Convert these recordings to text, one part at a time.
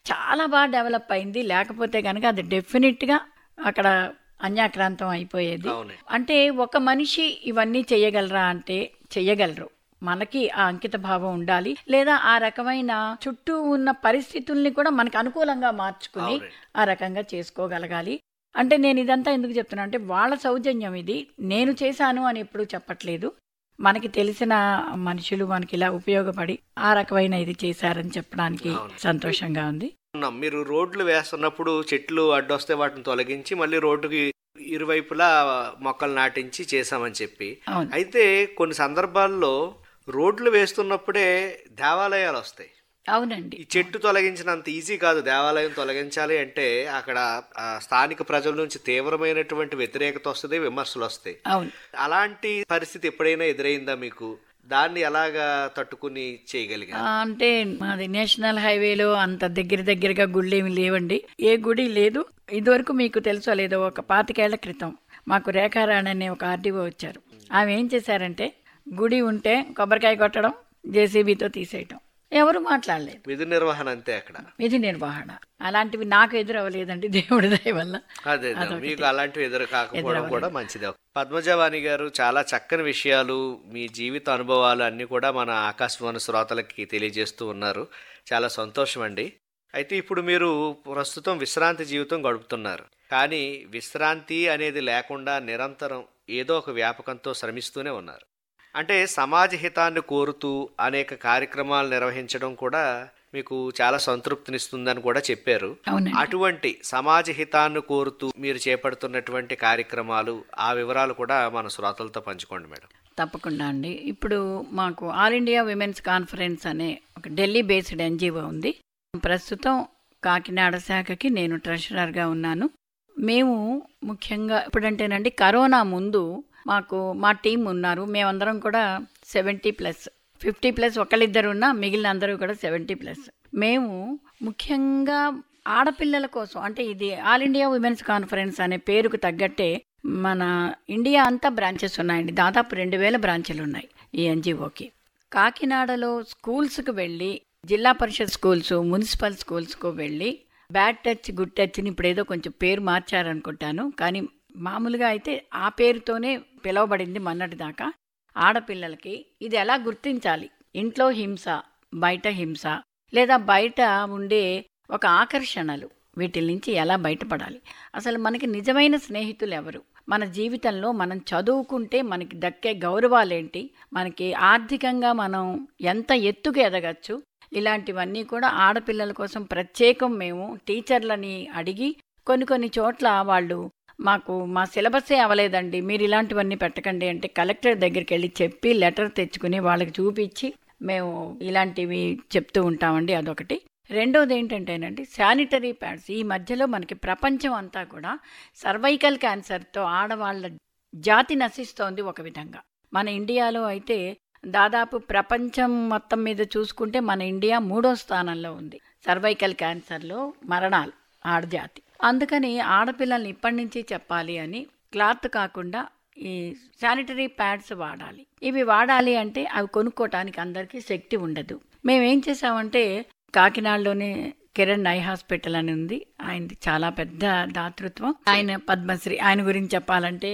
చాలా బాగా డెవలప్ అయింది లేకపోతే కనుక అది డెఫినెట్గా అక్కడ అన్యాక్రాంతం అయిపోయేది అవును అంటే ఒక మనిషి ఇవన్నీ చేయగలరా అంటే చెయ్యగలరు మనకి ఆ అంకిత భావం ఉండాలి లేదా ఆ రకమైన చుట్టూ ఉన్న పరిస్థితుల్ని కూడా మనకు అనుకూలంగా మార్చుకుని అవునండి. ఆ రకంగా చేసుకోగలగాలి అంటే నేను ఇదంతా ఎందుకు చెప్తున్నా అంటే వాళ్ళ సౌజన్యం ఇది నేను చేశాను అని ఎప్పుడు చెప్పట్లేదు మనకి తెలిసిన మనుషులు మనకి ఇలా ఉపయోగపడి ఆ రకమైన ఇది చేశారని చెప్పడానికి అవును. సంతోషంగా ఉంది ఉన్నాం. మీరు రోడ్లు వేస్తున్నప్పుడు చెట్లు అడ్డొస్తే వాటిని తొలగించి మళ్ళీ రోడ్డుకి ఇరువైపులా మొక్కలు నాటించి చేశామని చెప్పి అవును అయితే కొన్ని సందర్భాల్లో రోడ్లు వేస్తున్నప్పుడే దేవాలయాలు వస్తాయి అవునండి ఈ చెట్టు తొలగించినంత ఈజీ కాదు దేవాలయం తొలగించాలి అంటే అక్కడ ఆ, స్థానిక ప్రజల నుంచి తీవ్రమైనటువంటి వ్యతిరేకత వస్తుంది విమర్శలు వస్తాయి అవును అలాంటి పరిస్థితి ఎప్పుడైనా ఎదురైందా మీకు దాన్ని ఎలాగా తట్టుకుని చేయగలిగారు ఆ, అంటే మాది నేషనల్ హైవేలో అంత దగ్గర దగ్గరగా గుళ్ళు ఏమి లేవండి ఏ గుడి లేదు ఇదివరకు మీకు తెలుసో లేదో ఒక పాతికేళ్ల క్రితం మాకు రేఖారాణి అనే ఒక ఆర్డీఓ వచ్చారు ఆమె ఏం చేశారంటే గుడి ఉంటే కొబ్బరికాయ కొట్టడం జేసీబీతో తీసేయటం ఎవరు మాట్లాడలేదు విధి నిర్వహణ అంతే అక్కడ విధి నిర్వహణ అలాంటివి నాకు ఎదురవ్వలేదండి దేవుడి దయ వల్ల అదే అదే. మీకు అలాంటివి ఎదురు కాకపోవడం కూడా మంచిదే పద్మజవాణి గారు చాలా చక్కని విషయాలు మీ జీవిత అనుభవాలు అన్ని కూడా మన ఆకాశవాణి శ్రోతలకి తెలియజేస్తూ ఉన్నారు చాలా సంతోషం అండి అయితే ఇప్పుడు మీరు ప్రస్తుతం విశ్రాంతి జీవితం గడుపుతున్నారు కానీ విశ్రాంతి అనేది లేకుండా నిరంతరం ఏదో ఒక వ్యాపకంతో శ్రమిస్తూనే ఉన్నారు అంటే సమాజ హితాన్ని కోరుతూ అనేక కార్యక్రమాలు నిర్వహించడం కూడా మీకు చాలా సంతృప్తినిస్తుందని కూడా చెప్పారు అవునండి అటువంటి సమాజ హితాన్ని కోరుతూ మీరు చేపడుతున్నటువంటి కార్యక్రమాలు ఆ వివరాలు కూడా మన శ్రోతలతో పంచుకోండి మేడం తప్పకుండా అండి ఇప్పుడు మాకు ఆల్ ఇండియా విమెన్స్ కాన్ఫరెన్స్ అనే ఒక ఢిల్లీ బేస్డ్ ఎన్జిఓ ఉంది ప్రస్తుతం కాకినాడ శాఖకి నేను ట్రెషరర్గా ఉన్నాను మేము ముఖ్యంగా ఇప్పుడంటేనండి కరోనా ముందు మాకు మా టీం ఉన్నారు మేమందరం కూడా సెవెంటీ ప్లస్ ఫిఫ్టీ ప్లస్ ఒకళ్ళిద్దరు ఉన్నా మిగిలిన అందరూ కూడా సెవెంటీ ప్లస్ మేము ముఖ్యంగా ఆడపిల్లల కోసం అంటే ఇది ఆల్ ఇండియా ఉమెన్స్ కాన్ఫరెన్స్ అనే పేరుకు తగ్గట్టే మన ఇండియా అంతా బ్రాంచెస్ ఉన్నాయండి దాదాపు రెండు వేల బ్రాంచెలు ఉన్నాయి ఈ ఎన్జిఓకి కాకినాడలో స్కూల్స్కి వెళ్ళి జిల్లా పరిషత్ స్కూల్స్ మున్సిపల్ స్కూల్స్కు వెళ్ళి బ్యాడ్ టచ్ గుడ్ టచ్ని ఇప్పుడు ఏదో కొంచెం పేరు మార్చారనుకుంటాను కానీ మామూలుగా అయితే ఆ పేరుతోనే పిలువబడింది మొన్నటి దాకా ఆడపిల్లలకి ఇది ఎలా గుర్తించాలి ఇంట్లో హింస బయట హింస లేదా బయట ఉండే ఒక ఆకర్షణలు వీటి నుంచి ఎలా బయటపడాలి అసలు మనకి నిజమైన స్నేహితులు ఎవరు మన జీవితంలో మనం చదువుకుంటే మనకి దక్కే గౌరవాలేంటి మనకి ఆర్థికంగా మనం ఎంత ఎత్తుకు ఎదగచ్చు ఇలాంటివన్నీ కూడా ఆడపిల్లల కోసం ప్రత్యేకం మేము టీచర్లని అడిగి కొన్ని కొన్ని చోట్ల వాళ్ళు మాకు మా సిలబసే అవ్వలేదండి మీరు ఇలాంటివన్నీ పెట్టకండి అంటే కలెక్టర్ దగ్గరికి వెళ్ళి చెప్పి లెటర్ తెచ్చుకుని వాళ్ళకి చూపించి మేము ఇలాంటివి చెప్తూ ఉంటామండి అదొకటి రెండోది ఏంటంటేనండి శానిటరీ ప్యాడ్స్ ఈ మధ్యలో మనకి ప్రపంచం అంతా కూడా సర్వైకల్ క్యాన్సర్తో ఆడవాళ్ళ జాతి నశిస్తోంది ఒక విధంగా మన ఇండియాలో అయితే దాదాపు ప్రపంచం మొత్తం మీద చూసుకుంటే మన ఇండియా మూడో స్థానంలో ఉంది సర్వైకల్ క్యాన్సర్లో మరణాలు ఆడజాతి అందుకని ఆడపిల్లల్ని ఇప్పటి నుంచి చెప్పాలి అని క్లాత్ కాకుండా ఈ శానిటరీ ప్యాడ్స్ వాడాలి ఇవి వాడాలి అంటే అవి కొనుక్కోవటానికి అందరికీ శక్తి ఉండదు మేమేం చేసామంటే కాకినాడలోనే కిరణ్ ఐ హాస్పిటల్ అని ఉంది ఆయనది చాలా పెద్ద దాతృత్వం ఆయన పద్మశ్రీ ఆయన గురించి చెప్పాలంటే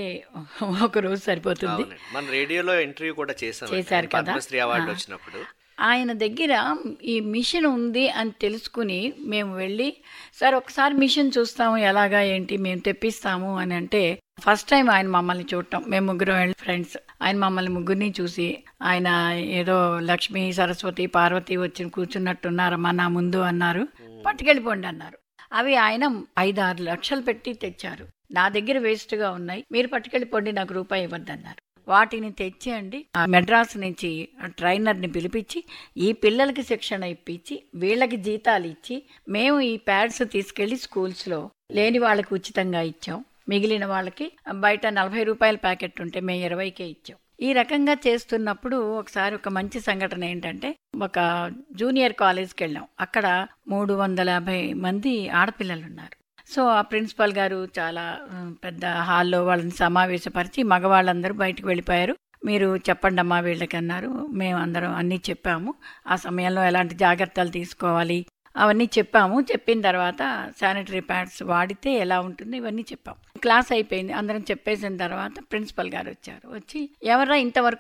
ఒక రోజు సరిపోతుంది అవునండి. మన రేడియోలో ఇంటర్వ్యూ కూడా చేసాం చేశారు కదా? పద్మశ్రీ అవార్డు ఆ. వచ్చినప్పుడు ఆయన దగ్గర ఈ మిషన్ ఉంది అని తెలుసుకుని మేము వెళ్ళి సార్ ఒకసారి మిషన్ చూస్తాము ఎలాగా ఏంటి మేము తెప్పిస్తాము అని అంటే ఫస్ట్ టైం ఆయన మమ్మల్ని చూడటం మేము ముగ్గురం ఫ్రెండ్స్ ఆయన మమ్మల్ని ముగ్గురిని చూసి ఆయన ఏదో లక్ష్మి సరస్వతి పార్వతి వచ్చి కూర్చున్నట్టున్నారమ్మా నా ముందు అన్నారు పట్టుకెళ్ళిపోండి అన్నారు అవి ఆయన ఐదు ఆరు లక్షలు పెట్టి తెచ్చారు నా దగ్గర వేస్ట్గా ఉన్నాయి మీరు పట్టుకెళ్ళిపోండి నాకు రూపాయి ఇవ్వద్దన్నారు వాటిని తెచ్చి అండి ఆ మెడ్రాస్ నుంచి ఆ ట్రైనర్ని పిలిపించి ఈ పిల్లలకి శిక్షణ ఇప్పించి వీళ్ళకి జీతాలు ఇచ్చి మేము ఈ ప్యాడ్స్ తీసుకెళ్లి స్కూల్స్లో లేని వాళ్ళకి ఉచితంగా ఇచ్చాం మిగిలిన వాళ్ళకి బయట నలభై రూపాయల ప్యాకెట్ ఉంటే మేము ఇరవైకే ఇచ్చాం ఈ రకంగా చేస్తున్నప్పుడు ఒకసారి ఒక మంచి సంఘటన ఏంటంటే ఒక జూనియర్ కాలేజ్కి వెళ్ళాం అక్కడ మూడు వందల యాభై మంది ఆడపిల్లలు ఉన్నారు సో ఆ ప్రిన్సిపాల్ గారు చాలా ఉమ్, పెద్ద హాల్లో వాళ్ళని సమావేశపరిచి మగవాళ్ళందరూ బయటకు వెళ్ళిపోయారు మీరు చెప్పండి అమ్మా వీళ్ళకి అన్నారు మేము అందరం అన్నీ చెప్పాము ఆ సమయంలో ఎలాంటి జాగ్రత్తలు తీసుకోవాలి అవన్నీ చెప్పాము చెప్పిన తర్వాత శానిటరీ ప్యాడ్స్ వాడితే ఎలా ఉంటుంది ఇవన్నీ చెప్పాము క్లాస్ అయిపోయింది అందరం చెప్పేసిన తర్వాత ప్రిన్సిపల్ గారు వచ్చారు వచ్చి ఎవరా ఇంతవరకు